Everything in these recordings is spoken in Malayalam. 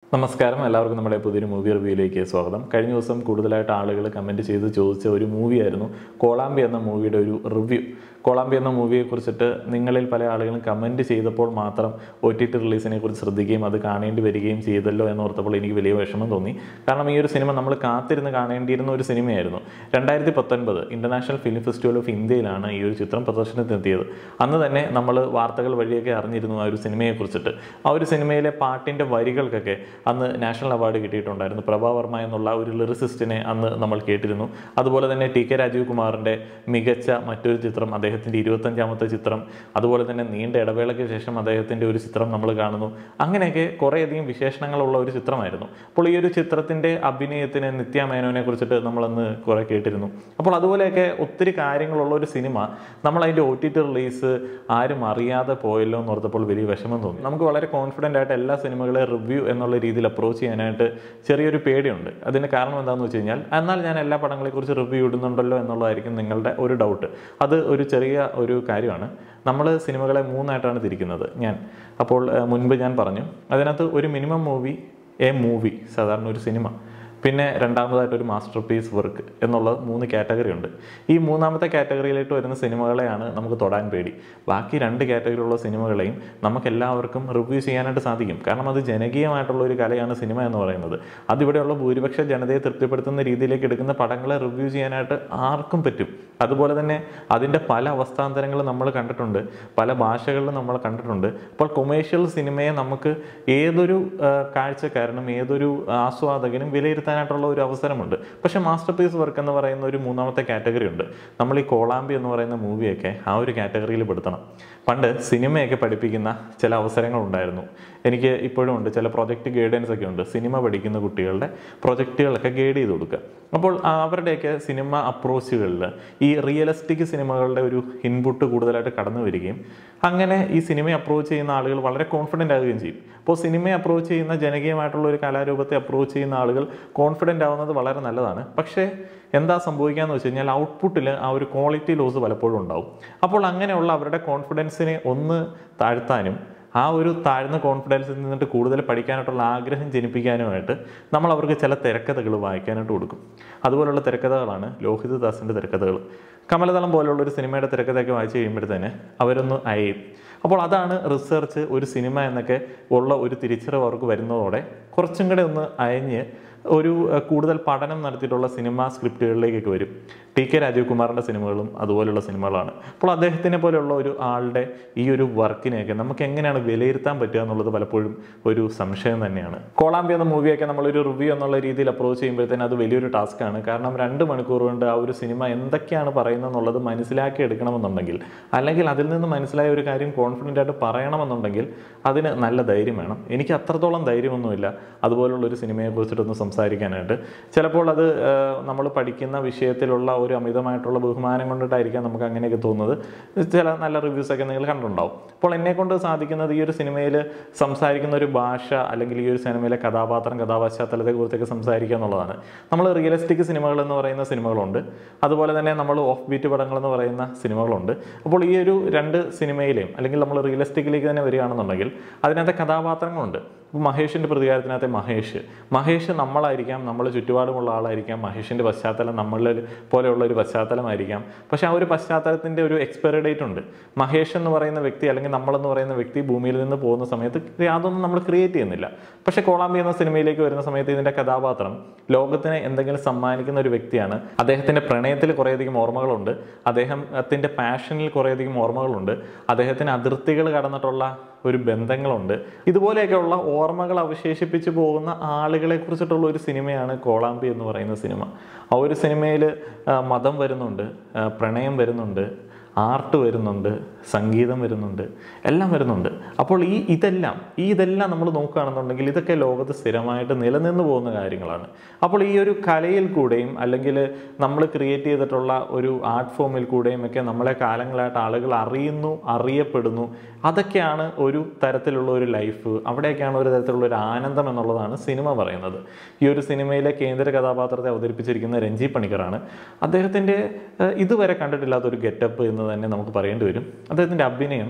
നമസ്കാരം എല്ലാവർക്കും നമ്മുടെ പുതിയൊരു മൂവി റിവ്യൂയിലേക്ക് സ്വാഗതം കഴിഞ്ഞ ദിവസം കൂടുതലായിട്ട് ആളുകൾ കമൻറ്റ് ചെയ്ത് ചോദിച്ച ഒരു മൂവിയായിരുന്നു കോളാമ്പി എന്ന മൂവിയുടെ ഒരു റിവ്യൂ കോളാമ്പി എന്ന മൂവിയെ കുറിച്ചിട്ട് നിങ്ങളിൽ പല ആളുകളും കമൻറ്റ് ചെയ്തപ്പോൾ മാത്രം ഒ ടി ടി റിലീസിനെ കുറിച്ച് ശ്രദ്ധിക്കുകയും അത് കാണേണ്ടി വരികയും ചെയ്തല്ലോ എന്നോർത്തപ്പോൾ എനിക്ക് വലിയ വിഷമം തോന്നി കാരണം ഈ ഒരു സിനിമ നമ്മൾ കാത്തിരുന്ന് കാണേണ്ടിയിരുന്ന ഒരു സിനിമയായിരുന്നു രണ്ടായിരത്തി പത്തൊൻപത് ഇൻ്റർനാഷണൽ ഫിലിം ഫെസ്റ്റിവൽ ഓഫ് ഇന്ത്യയിലാണ് ഈ ഒരു ചിത്രം പ്രദർശനത്തിനെത്തിയത് അന്ന് തന്നെ നമ്മൾ വാർത്തകൾ വഴിയൊക്കെ അറിഞ്ഞിരുന്നു ആ ഒരു സിനിമയെ കുറിച്ചിട്ട് ആ ഒരു സിനിമയിലെ പാട്ടിൻ്റെ വരികൾക്കൊക്കെ അന്ന് നാഷണൽ അവാർഡ് കിട്ടിയിട്ടുണ്ടായിരുന്നു പ്രഭാവർമ്മ എന്നുള്ള ഒരു ലിറിസിസ്റ്റിനെ അന്ന് നമ്മൾ കേട്ടിരുന്നു അതുപോലെ തന്നെ ടി കെ രാജീവ് കുമാറിൻ്റെ മികച്ച മറ്റൊരു ചിത്രം അദ്ദേഹത്തിൻ്റെ ഇരുപത്തഞ്ചാമത്തെ ചിത്രം അതുപോലെ തന്നെ നീണ്ട ഇടവേളയ്ക്ക് ശേഷം അദ്ദേഹത്തിൻ്റെ ഒരു ചിത്രം നമ്മൾ കാണുന്നു അങ്ങനെയൊക്കെ കുറേയധികം വിശേഷണങ്ങളുള്ള ഒരു ചിത്രമായിരുന്നു അപ്പോൾ ഈ ഒരു ചിത്രത്തിൻ്റെ അഭിനയത്തിന് നിത്യ മേനോനെ കുറിച്ചിട്ട് നമ്മളന്ന് കുറേ കേട്ടിരുന്നു അപ്പോൾ അതുപോലെയൊക്കെ ഒത്തിരി കാര്യങ്ങളുള്ള ഒരു സിനിമ നമ്മൾ അതിൻ്റെ ഒ ടി ടി റിലീസ് ആരും അറിയാതെ പോയല്ലോ എന്ന് ഓർത്തപ്പോൾ വലിയ വിഷമം തോന്നി നമുക്ക് വളരെ കോൺഫിഡൻ്റ് ആയിട്ട് എല്ലാ സിനിമകളെ റിവ്യൂ എന്നുള്ള രീതിയിൽ അപ്രോച്ച് ചെയ്യാനായിട്ട് ചെറിയൊരു പേടിയുണ്ട് അതിന് കാരണം എന്താണെന്ന് വെച്ച് കഴിഞ്ഞാൽ എന്നാൽ ഞാൻ എല്ലാ പടങ്ങളെക്കുറിച്ച് റിവ്യൂ ഇടുന്നുണ്ടല്ലോ എന്നുള്ളതായിരിക്കും നിങ്ങളുടെ ഒരു ഡൗട്ട് അത് ഒരു ചെറിയ ഒരു കാര്യമാണ് നമ്മൾ സിനിമകളെ മൂന്നായിട്ടാണ് തിരിക്കുന്നത് ഞാൻ അപ്പോൾ ഏഹ്, മുൻപ് ഞാൻ പറഞ്ഞു അതിനകത്ത് ഒരു മിനിമം മൂവി എ മൂവി സാധാരണ ഒരു സിനിമ പിന്നെ രണ്ടാമതായിട്ട് ഒരു മാസ്റ്റർ പീസ് വർക്ക് എന്നുള്ള മൂന്ന് കാറ്റഗറി ഉണ്ട് ഈ മൂന്നാമത്തെ കാറ്റഗറിയിലേക്ക് വരുന്ന സിനിമകളെയാണ് നമുക്ക് തൊടാൻ പേടി ബാക്കി രണ്ട് കാറ്റഗറിയിലുള്ള സിനിമകളെയും നമുക്ക് എല്ലാവർക്കും റിവ്യൂ ചെയ്യാനായിട്ട് സാധിക്കും കാരണം അത് ജനകീയമായിട്ടുള്ള ഒരു കലയാണ് സിനിമ എന്ന് പറയുന്നത് അതിവിടെയുള്ള ഭൂരിപക്ഷ ജനതയെ തൃപ്തിപ്പെടുത്തുന്ന രീതിയിലേക്ക് എടുക്കുന്ന പടങ്ങളെ റിവ്യൂ ചെയ്യാനായിട്ട് ആർക്കും പറ്റും അതുപോലെ തന്നെ അതിൻ്റെ പല അവസ്ഥാന്തരങ്ങളും നമ്മൾ കണ്ടിട്ടുണ്ട് പല ഭാഷകളിലും നമ്മൾ കണ്ടിട്ടുണ്ട് അപ്പോൾ കൊമേഴ്ഷ്യൽ സിനിമയെ നമുക്ക് ഏതൊരു ആ, കാഴ്ചക്കാരനും ഏതൊരു ആസ്വാദകനും വിലയിരുത്താനായിട്ടുള്ള ഒരു അവസരമുണ്ട് പക്ഷേ മാസ്റ്റർ പീസ് വർക്ക് എന്ന് പറയുന്ന ഒരു മൂന്നാമത്തെ കാറ്റഗറി ഉണ്ട് നമ്മൾ ഈ കോളാമ്പി എന്ന് പറയുന്ന മൂവിയൊക്കെ ആ ഒരു കാറ്റഗറിയിൽ പെടുത്തണം പണ്ട് സിനിമയൊക്കെ പഠിപ്പിക്കുന്ന ചില അവസരങ്ങളുണ്ടായിരുന്നു എനിക്ക് ഇപ്പോഴും ഉണ്ട് ചില പ്രൊജക്റ്റ് ഗൈഡൻസ് ഒക്കെ ഉണ്ട് സിനിമ പഠിക്കുന്ന കുട്ടികളുടെ പ്രൊജക്റ്റുകളൊക്കെ ഗൈഡ് ചെയ്ത് കൊടുക്കുക അപ്പോൾ ആ അവരുടെയൊക്കെ സിനിമ അപ്രോച്ചുകളിൽ ഈ റിയലിസ്റ്റിക് സിനിമകളുടെ ഒരു ഇൻപുട്ട് കൂടുതലായിട്ട് കടന്നു വരികയും അങ്ങനെ ഈ സിനിമയെ അപ്രോച്ച് ചെയ്യുന്ന ആളുകൾ വളരെ കോൺഫിഡൻ്റ് ആവുകയും ചെയ്യും അപ്പോൾ സിനിമയെ അപ്രോച്ച് ചെയ്യുന്ന ജനകീയമായിട്ടുള്ള ഒരു കലാരൂപത്തെ അപ്രോച്ച് ചെയ്യുന്ന ആളുകൾ കോൺഫിഡൻ്റ് ആവുന്നത് വളരെ നല്ലതാണ് പക്ഷേ എന്താ സംഭവിക്കാന്ന് വെച്ച് കഴിഞ്ഞാൽ ഔട്ട്പുട്ടിൽ ആ ഒരു ക്വാളിറ്റി ലോസ് പലപ്പോഴും ഉണ്ടാവും അപ്പോൾ അങ്ങനെയുള്ള അവരുടെ കോൺഫിഡൻസിനെ ഒന്ന് താഴ്ത്താനും ആ ഒരു താഴ്ന്ന കോൺഫിഡൻസിൽ നിന്നിട്ട് കൂടുതൽ പഠിക്കാനായിട്ടുള്ള ആഗ്രഹം ജനിപ്പിക്കാനുമായിട്ട് നമ്മൾ അവർക്ക് ചില തിരക്കഥകൾ വായിക്കാനായിട്ട് കൊടുക്കും അതുപോലുള്ള തിരക്കഥകളാണ് ലോഹിത് ദാസിൻ്റെ തിരക്കഥകൾ കമലതളം പോലുള്ള ഒരു സിനിമയുടെ തിരക്കഥയൊക്കെ വായിച്ചു കഴിയുമ്പോഴത്തേന് അവരൊന്ന് അയയും അപ്പോൾ അതാണ് റിസർച്ച് ഒരു സിനിമ എന്നൊക്കെ ഉള്ള ഒരു തിരിച്ചറിവ് അവർക്ക് വരുന്നതോടെ കുറച്ചും കൂടെ ഒന്ന് അയഞ്ഞ് ഒരു അഹ്, കൂടുതൽ പഠനം നടത്തിയിട്ടുള്ള സിനിമ സ്ക്രിപ്റ്റുകളിലേക്കൊക്കെ വരും ടി കെ രാജീവ് കുമാറിൻ്റെ സിനിമകളും അതുപോലുള്ള സിനിമകളാണ് അപ്പോൾ അദ്ദേഹത്തിനെ പോലെയുള്ള ഒരു ആളുടെ ഈ ഒരു വർക്കിനെയൊക്കെ നമുക്ക് എങ്ങനെയാണ് വിലയിരുത്താൻ പറ്റുക എന്നുള്ളത് പലപ്പോഴും ഒരു സംശയം തന്നെയാണ് കോളാമ്പി എന്ന മൂവിയൊക്കെ നമ്മളൊരു റിവ്യൂ എന്നുള്ള രീതിയിൽ അപ്രോച്ച് ചെയ്യുമ്പോഴത്തേന് അത് വലിയൊരു ടാസ്ക്കാണ് കാരണം രണ്ട് മണിക്കൂർ കൊണ്ട് ആ ഒരു സിനിമ എന്തൊക്കെയാണ് പറയുന്നത് എന്നുള്ളത് മനസ്സിലാക്കി എടുക്കണമെന്നുണ്ടെങ്കിൽ അല്ലെങ്കിൽ അതിൽ നിന്ന് മനസ്സിലായ ഒരു കാര്യം കോൺഫിഡൻ്റ് ആയിട്ട് പറയണമെന്നുണ്ടെങ്കിൽ അതിന് നല്ല ധൈര്യം വേണം എനിക്ക് അത്രത്തോളം ധൈര്യമൊന്നുമില്ല അതുപോലുള്ള ഒരു സിനിമയെ കുറിച്ചിട്ടൊന്ന് സംസാരിക്കാനായിട്ട് ചിലപ്പോൾ അത് നമ്മൾ പഠിക്കുന്ന വിഷയത്തിലുള്ള ഒരു അമിതമായിട്ടുള്ള ബഹുമാനം കൊണ്ടിട്ടായിരിക്കാം നമുക്ക് അങ്ങനെയൊക്കെ തോന്നുന്നത് ചില നല്ല റിവ്യൂസൊക്കെ നിങ്ങൾ കണ്ടിട്ടുണ്ടാവും അപ്പോൾ എന്നെ കൊണ്ട് സാധിക്കുന്നത് ഈ ഒരു സിനിമയിൽ സംസാരിക്കുന്ന ഒരു ഭാഷ അല്ലെങ്കിൽ ഈ ഒരു സിനിമയിലെ കഥാപാത്രം കഥാപശ്ചാത്തലത്തെ കുറിച്ചൊക്കെ സംസാരിക്കുക എന്നുള്ളതാണ് നമ്മൾ റിയലിസ്റ്റിക് സിനിമകൾ എന്ന് പറയുന്ന സിനിമകളുണ്ട് അതുപോലെ തന്നെ നമ്മൾ ഓഫ് ബീറ്റ് പടങ്ങൾ എന്ന് പറയുന്ന സിനിമകളുണ്ട് അപ്പോൾ ഈ ഒരു രണ്ട് സിനിമയിലെയും അല്ലെങ്കിൽ നമ്മൾ റിയലിസ്റ്റിക്കിലേക്ക് തന്നെ വരികയാണെന്നുണ്ടെങ്കിൽ അതിനകത്തെ കഥാപാത്രങ്ങളുണ്ട് ഇപ്പോൾ മഹേഷിൻ്റെ പ്രതികാരത്തിനകത്തെ മഹേഷ് മഹേഷ് നമ്മളായിരിക്കാം നമ്മൾ ചുറ്റുപാടുമുള്ള ആളായിരിക്കാം മഹേഷിൻ്റെ പശ്ചാത്തലം നമ്മളിൽ പോലെയുള്ള ഒരു പശ്ചാത്തലമായിരിക്കാം പക്ഷെ ആ ഒരു പശ്ചാത്തലത്തിൻ്റെ ഒരു എക്സ്പയറി ഡേറ്റ് ഉണ്ട് മഹേഷ് എന്ന് പറയുന്ന വ്യക്തി അല്ലെങ്കിൽ നമ്മളെന്ന് പറയുന്ന വ്യക്തി ഭൂമിയിൽ നിന്ന് പോകുന്ന സമയത്ത് യാതൊന്നും നമ്മൾ ക്രിയേറ്റ് ചെയ്യുന്നില്ല പക്ഷെ കോളാമ്പി എന്ന സിനിമയിലേക്ക് വരുന്ന സമയത്ത് ഇതിൻ്റെ കഥാപാത്രം ലോകത്തിന് എന്തെങ്കിലും സമ്മാനിക്കുന്ന ഒരു വ്യക്തിയാണ് അദ്ദേഹത്തിൻ്റെ പ്രണയത്തിൽ കുറേയധികം ഓർമ്മകളുണ്ട് അദ്ദേഹത്തിൻ്റെ പാഷനിൽ കുറേയധികം ഓർമ്മകളുണ്ട് അദ്ദേഹത്തിന് അതിർത്തികൾ കടന്നിട്ടുള്ള ഒരു ബന്ധങ്ങളുണ്ട് ഇതുപോലെയൊക്കെയുള്ള ഓർമ്മകൾ അവശേഷിപ്പിച്ച് പോകുന്ന ആളുകളെ കുറിച്ചിട്ടുള്ള ഒരു സിനിമയാണ് കോളാമ്പി എന്ന് പറയുന്ന സിനിമ ആ ഒരു സിനിമയിൽ മതം വരുന്നുണ്ട് ആ, പ്രണയം വരുന്നുണ്ട് ആർട്ട് വരുന്നുണ്ട് സംഗീതം വരുന്നുണ്ട് എല്ലാം വരുന്നുണ്ട് അപ്പോൾ ഈ ഇതെല്ലാം ഈ ഇതെല്ലാം നമ്മൾ നോക്കുകയാണെന്നുണ്ടെങ്കിൽ ഇതൊക്കെ ലോകത്ത് സ്ഥിരമായിട്ട് നിലനിന്ന് പോകുന്ന കാര്യങ്ങളാണ് അപ്പോൾ ഈ ഒരു കലയിൽ കൂടെയും അല്ലെങ്കിൽ നമ്മൾ ക്രിയേറ്റ് ചെയ്തിട്ടുള്ള ഒരു ആർട്ട് ഫോമിൽ കൂടെയും ഒക്കെ നമ്മളെ കാലങ്ങളായിട്ട് ആളുകൾ അറിയുന്നു അറിയപ്പെടുന്നു അതൊക്കെയാണ് ഒരു തരത്തിലുള്ള ഒരു ലൈഫ് അവിടെയൊക്കെയാണ് ഒരു തരത്തിലുള്ള ഒരു ആനന്ദം എന്നുള്ളതാണ് സിനിമ പറയുന്നത് ഈ ഒരു സിനിമയിലെ കേന്ദ്ര കഥാപാത്രത്തെ അവതരിപ്പിച്ചിരിക്കുന്ന രഞ്ജി പണിക്കറാണ് അദ്ദേഹത്തിൻ്റെ ഏഹ്, ഇതുവരെ കണ്ടിട്ടില്ലാത്ത ഒരു ഗെറ്റപ്പ് എന്ന് തന്നെ നമുക്ക് പറയേണ്ടി വരും അദ്ദേഹത്തിൻ്റെ അഭിനയം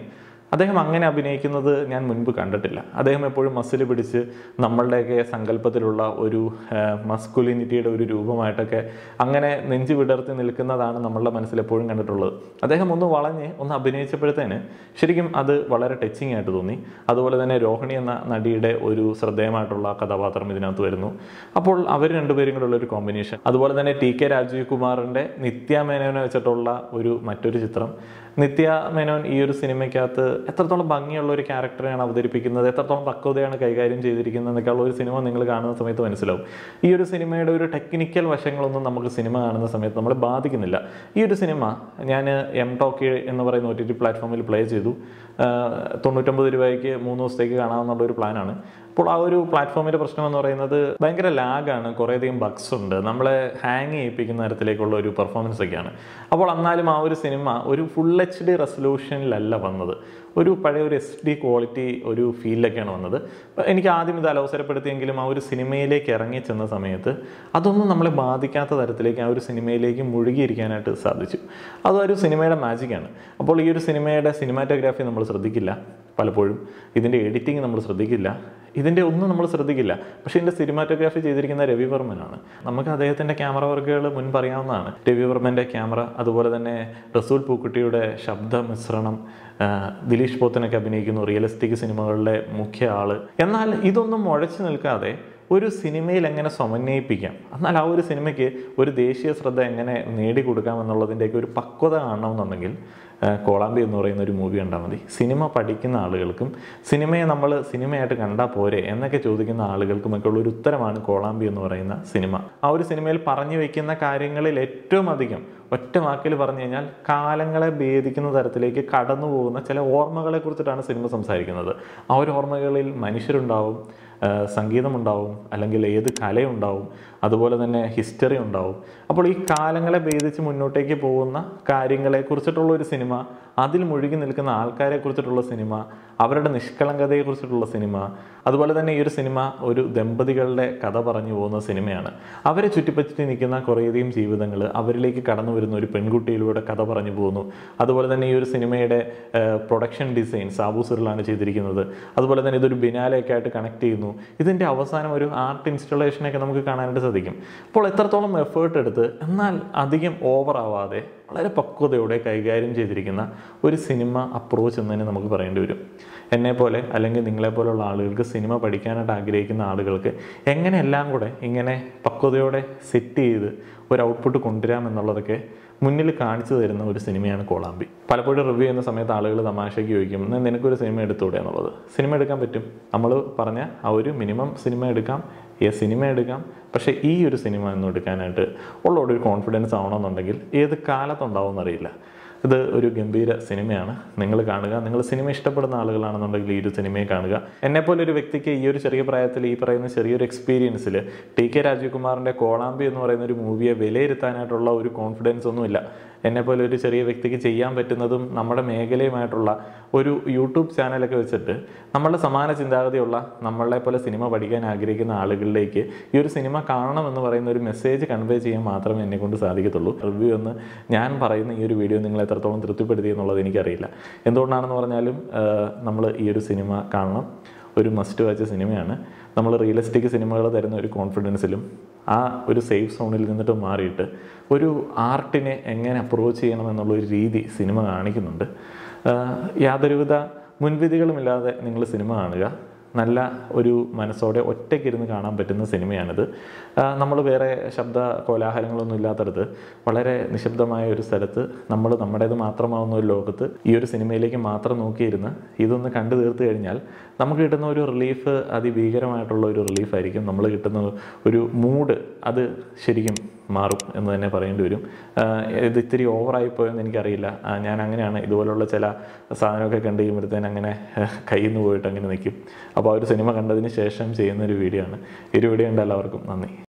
അദ്ദേഹം അങ്ങനെ അഭിനയിക്കുന്നത് ഞാൻ മുൻപ് കണ്ടിട്ടില്ല അദ്ദേഹം എപ്പോഴും മസിൽ പിടിച്ച് നമ്മളുടെയൊക്കെ സങ്കല്പത്തിലുള്ള ഒരു മസ്കുലിനിറ്റിയുടെ ഒരു രൂപമായിട്ടൊക്കെ അങ്ങനെ നെഞ്ചു വിടർത്തി നിൽക്കുന്നതാണ് നമ്മളുടെ മനസ്സിൽ എപ്പോഴും കണ്ടിട്ടുള്ളത് അദ്ദേഹം ഒന്ന് വളഞ്ഞ് ഒന്ന് അഭിനയിച്ചപ്പോഴത്തേന് ശരിക്കും അത് വളരെ ടച്ചിങ് ആയിട്ട് തോന്നി അതുപോലെ തന്നെ രോഹിണി എന്ന നടിയുടെ ഒരു ശ്രദ്ധേയമായിട്ടുള്ള കഥാപാത്രം ഇതിനകത്ത് വരുന്നു അപ്പോൾ അവർ രണ്ടുപേരും കൂടെ ഉള്ള ഒരു കോമ്പിനേഷൻ അതുപോലെ തന്നെ ടി കെ രാജീവ് കുമാറിൻ്റെ നിത്യ മേനോനെ വെച്ചിട്ടുള്ള ഒരു മറ്റൊരു ചിത്രം നിത്യ മേനോൻ ഈ ഒരു സിനിമയ്ക്കകത്ത് എത്രത്തോളം ഭംഗിയുള്ള ഒരു ക്യാരക്ടറെയാണ് അവതരിപ്പിക്കുന്നത് എത്രത്തോളം പക്വതയാണ് കൈകാര്യം ചെയ്തിരിക്കുന്നത് എന്നൊക്കെയുള്ള ഒരു സിനിമ നിങ്ങൾ കാണുന്ന സമയത്ത് മനസ്സിലാവും ഈ ഒരു സിനിമയുടെ ഒരു ടെക്നിക്കൽ വശങ്ങളൊന്നും നമുക്ക് സിനിമ കാണുന്ന സമയത്ത് നമ്മളെ ബാധിക്കുന്നില്ല ഈ ഒരു സിനിമ ഞാൻ എം ടോക്കി എന്ന് പറയുന്ന ഒ ടി ടി പ്ലാറ്റ്ഫോമിൽ പ്ലേ ചെയ്തു ആഹ് തൊണ്ണൂറ്റൊമ്പത് രൂപയ്ക്ക് മൂന്ന് ദിവസത്തേക്ക് കാണാമെന്നുള്ള ഒരു പ്ലാനാണ് അപ്പോൾ ആ ഒരു പ്ലാറ്റ്ഫോമിൻ്റെ പ്രശ്നം എന്ന് പറയുന്നത് ഭയങ്കര ലാഗാണ് കുറേയധികം ബഗ്സ് ഉണ്ട് നമ്മളെ ഹാങ് ചെയ്യിപ്പിക്കുന്ന തരത്തിലേക്കുള്ള ഒരു പെർഫോമൻസ് ഒക്കെയാണ് അപ്പോൾ എന്നാലും ആ ഒരു സിനിമ ഒരു ഫുൾ എച്ച് ഡി റെസൊല്യൂഷനിലല്ല വന്നത് ഒരു പഴയ ഒരു എസ് ഡി ക്വാളിറ്റി ഒരു ഫീലിലൊക്കെയാണ് വന്നത് അപ്പോൾ എനിക്ക് ആദ്യം ഇത് അലോസരപ്പെടുത്തിയെങ്കിലും ആ ഒരു സിനിമയിലേക്ക് ഇറങ്ങി ചെന്ന സമയത്ത് അതൊന്നും നമ്മളെ ബാധിക്കാത്ത തരത്തിലേക്ക് ആ ഒരു സിനിമയിലേക്ക് മുഴുകിയിരിക്കാനായിട്ട് സാധിച്ചു അത് ഒരു സിനിമയുടെ മാജിക്കാണ് അപ്പോൾ ഈ ഒരു സിനിമയുടെ സിനിമാറ്റോഗ്രാഫി നമ്മൾ ശ്രദ്ധിക്കില്ല പലപ്പോഴും ഇതിൻ്റെ എഡിറ്റിംഗ് നമ്മൾ ശ്രദ്ധിക്കില്ല ഇതിൻ്റെ ഒന്നും നമ്മൾ ശ്രദ്ധിക്കില്ല പക്ഷേ ഇതിൻ്റെ സിനിമാറ്റോഗ്രാഫി ചെയ്തിരിക്കുന്ന രവിവർമ്മനാണ് നമുക്ക് അദ്ദേഹത്തിൻ്റെ ക്യാമറ വർക്കുകൾ മുൻപ് അറിയാവുന്നതാണ് രവിവർമ്മൻ്റെ ക്യാമറ അതുപോലെ തന്നെ റസൂൽ പൂക്കുട്ടിയുടെ ശബ്ദ മിശ്രണം ആ, ദിലീഷ് പോത്തനൊക്കെ അഭിനയിക്കുന്നു റിയലിസ്റ്റിക് സിനിമകളിലെ മുഖ്യ ആള് എന്നാൽ ഇതൊന്നും മുഴച്ചു നിൽക്കാതെ ഒരു സിനിമയിൽ എങ്ങനെ സമന്വയിപ്പിക്കാം എന്നാൽ ആ ഒരു സിനിമയ്ക്ക് ഒരു ദേശീയ ശ്രദ്ധ എങ്ങനെ നേടിക്കൊടുക്കാം എന്നുള്ളതിൻ്റെയൊക്കെ ഒരു പക്വത കാണണമെന്നുണ്ടെങ്കിൽ ആ, കോളാമ്പി എന്ന് പറയുന്ന ഒരു മൂവി കണ്ടാൽ മതി സിനിമ പഠിക്കുന്ന ആളുകൾക്കും സിനിമയെ നമ്മൾ സിനിമയായിട്ട് കണ്ടാൽ പോരെ എന്നൊക്കെ ചോദിക്കുന്ന ആളുകൾക്കുമൊക്കെ ഉള്ള ഒരു ഉത്തരമാണ് കോളാമ്പി എന്ന് പറയുന്ന സിനിമ ആ ഒരു സിനിമയിൽ പറഞ്ഞു വയ്ക്കുന്ന കാര്യങ്ങളിൽ ഏറ്റവും അധികം ഒറ്റ വാക്കിൽ പറഞ്ഞു കഴിഞ്ഞാൽ കാലങ്ങളെ ഭേദിക്കുന്ന തരത്തിലേക്ക് കടന്നു പോകുന്ന ചില ഓർമ്മകളെ കുറിച്ചിട്ടാണ് സിനിമ സംസാരിക്കുന്നത് ആ ഒരു ഓർമ്മകളിൽ മനുഷ്യരുണ്ടാവും ആ, സംഗീതമുണ്ടാവും അല്ലെങ്കിൽ ഏത് കലയുണ്ടാവും അതുപോലെ തന്നെ ഹിസ്റ്ററി ഉണ്ടാവും അപ്പോൾ ഈ കാലങ്ങളെ ഭേദിച്ച് മുന്നോട്ടേക്ക് പോകുന്ന കാര്യങ്ങളെ കുറിച്ചിട്ടുള്ള ഒരു സിനിമ അതിൽ മുഴുകി നിൽക്കുന്ന ആൾക്കാരെ കുറിച്ചിട്ടുള്ള സിനിമ അവരുടെ നിഷ്കളങ്കതയെ കുറിച്ചിട്ടുള്ള സിനിമ അതുപോലെ തന്നെ ഈ ഒരു സിനിമ ഒരു ദമ്പതികളുടെ കഥ പറഞ്ഞു പോകുന്ന സിനിമയാണ് അവരെ ചുറ്റിപ്പറ്റി നിൽക്കുന്ന കുറേയധികം ജീവിതങ്ങൾ അവരിലേക്ക് കടന്നു വരുന്ന ഒരു പെൺകുട്ടിയിലൂടെ കഥ പറഞ്ഞു പോകുന്നു അതുപോലെ തന്നെ ഈ ഒരു സിനിമയുടെ പ്രൊഡക്ഷൻ ഡിസൈൻ സാബു സിറിലാണ് ചെയ്തിരിക്കുന്നത് അതുപോലെ തന്നെ ഇതൊരു ബിനാലയൊക്കെ ആയിട്ട് കണക്ട് ചെയ്യുന്നു ഇതിൻ്റെ അവസാനം ഒരു ആർട്ട് ഇൻസ്റ്റലേഷനൊക്കെ നമുക്ക് കാണാനായിട്ട് സാധിക്കും അപ്പോൾ എത്രത്തോളം എഫേർട്ട് എടുത്ത് എന്നാൽ അധികം ഓവർ ആവാതെ വളരെ പക്വതയോടെ കൈകാര്യം ചെയ്തിരിക്കുന്ന ഒരു സിനിമ അപ്രോച്ച് എന്ന് തന്നെ നമുക്ക് പറയേണ്ടി വരും എന്നെ പോലെ അല്ലെങ്കിൽ നിങ്ങളെ പോലുള്ള ആളുകൾക്ക് സിനിമ പഠിക്കാനായിട്ട് ആഗ്രഹിക്കുന്ന ആളുകൾക്ക് എങ്ങനെ എല്ലാം കൂടെ ഇങ്ങനെ പക്വതയോടെ സെറ്റ് ചെയ്ത് ഒരു ഔട്ട്പുട്ട് കൊണ്ടുവരാം എന്നുള്ളതൊക്കെ മുന്നിൽ കാണിച്ചു തരുന്ന ഒരു സിനിമയാണ് കോളാമ്പി പലപ്പോഴും റിവ്യൂ ചെയ്യുന്ന സമയത്ത് ആളുകൾ തമാശയ്ക്ക് ചോദിക്കും "എന്നാ നിനക്കൊരു സിനിമ എടുത്തൂടെ എന്നുള്ളത് സിനിമ എടുക്കാൻ പറ്റും നമ്മൾ പറഞ്ഞ ആ ഒരു മിനിമം സിനിമ എടുക്കാം ഈ സിനിമ എടുക്കാം പക്ഷേ ഈ ഒരു സിനിമ ഒന്നും എടുക്കാനായിട്ട് ഉള്ള ഒരു കോൺഫിഡൻസ് ആവണമെന്നുണ്ടെങ്കിൽ ഏത് കാലത്തുണ്ടാവും എന്നറിയില്ല ഇത് ഒരു ഗംഭീര സിനിമയാണ് നിങ്ങൾ കാണുക നിങ്ങൾ സിനിമ ഇഷ്ടപ്പെടുന്ന ആളുകളാണെന്നുണ്ടെങ്കിൽ ഈ ഒരു സിനിമയെ കാണുക എന്നെപ്പോലെ ഒരു വ്യക്തിക്ക് ഈ ഒരു ചെറിയ പ്രായത്തിൽ ഈ പറയുന്ന ചെറിയൊരു എക്സ്പീരിയൻസിൽ ടി കെ രാജീവ് കുമാറിൻ്റെ കോളാമ്പി എന്ന് പറയുന്ന ഒരു മൂവിയെ വിലയിരുത്താനായിട്ടുള്ള ഒരു കോൺഫിഡൻസ് ഒന്നുമില്ല എന്നെപ്പോലെ ഒരു ചെറിയ വ്യക്തിക്ക് ചെയ്യാൻ പറ്റുന്നതും നമ്മുടെ മേഖലയുമായിട്ടുള്ള ഒരു യൂട്യൂബ് ചാനലൊക്കെ വെച്ചിട്ട് നമ്മളുടെ സമാന ചിന്താഗതിയുള്ള നമ്മളെ പോലെ സിനിമ പഠിക്കാൻ ആഗ്രഹിക്കുന്ന ആളുകളിലേക്ക് ഈ ഒരു സിനിമ കാണണം എന്ന് പറയുന്ന ഒരു മെസ്സേജ് കൺവേ ചെയ്യാൻ മാത്രമേ എന്നെ കൊണ്ട് സാധിക്കത്തുള്ളൂ റിവ്യൂ എന്ന് ഞാൻ പറയുന്ന ഈ ഒരു വീഡിയോ നിങ്ങൾ എത്രത്തോളം തൃപ്തിപ്പെടുത്തി എന്നുള്ളത് എനിക്കറിയില്ല എന്തുകൊണ്ടാണെന്ന് പറഞ്ഞാലും നമ്മൾ ഈ ഒരു സിനിമ കാണണം ഒരു മസ്റ്റ് വാച്ച് സിനിമയാണ് നമ്മൾ റിയലിസ്റ്റിക് സിനിമകൾ തരുന്ന ഒരു കോൺഫിഡൻസിലും ആ ഒരു സേഫ് സോണിൽ നിന്നിട്ട് മാറിയിട്ട് ഒരു ആർട്ടിനെ എങ്ങനെ അപ്രോച്ച് ചെയ്യണം എന്നുള്ള ഒരു രീതി സിനിമ കാണിക്കുന്നുണ്ട് ആഹ് യാതൊരുവിധ മുൻവിധികളുമില്ലാതെ നിങ്ങൾ സിനിമ കാണുക നല്ല ഒരു മനസ്സോടെ ഒറ്റയ്ക്കിരുന്ന് കാണാൻ പറ്റുന്ന സിനിമയാണിത് നമ്മൾ വേറെ ശബ്ദ കോലാഹലങ്ങളൊന്നും ഇല്ലാത്തടത്ത് വളരെ നിശബ്ദമായ ഒരു സ്ഥലത്ത് നമ്മൾ നമ്മുടേത് മാത്രമാവുന്ന ഒരു ലോകത്ത് ഈ ഒരു സിനിമയിലേക്ക് മാത്രം നോക്കിയിരുന്ന് ഇതൊന്ന് കണ്ടു തീർത്ത് കഴിഞ്ഞാൽ നമുക്ക് കിട്ടുന്ന ഒരു റിലീഫ് അതിഭീകരമായിട്ടുള്ള ഒരു റിലീഫായിരിക്കും നമ്മൾ കിട്ടുന്ന ഒരു മൂഡ് അത് ശരിക്കും മാറും എന്ന് തന്നെ പറയേണ്ടി വരും ആഹ് ഇത് ഇത്തിരി ഓവറായിപ്പോയെന്ന് എനിക്കറിയില്ല ആഹ് ഞാൻ അങ്ങനെയാണ് ഇതുപോലുള്ള ചില സാധനമൊക്കെ കണ്ടു കഴിയുമ്പോഴത്തേന് അങ്ങനെ കയ്യിൽ നിന്ന് പോയിട്ട് അങ്ങനെ നിൽക്കും അപ്പോൾ ആ ഒരു സിനിമ കണ്ടതിന് ശേഷം ചെയ്യുന്ന ഒരു വീഡിയോ ആണ് ഈ ഒരു വീഡിയോ ഉണ്ട് എല്ലാവർക്കും നന്ദി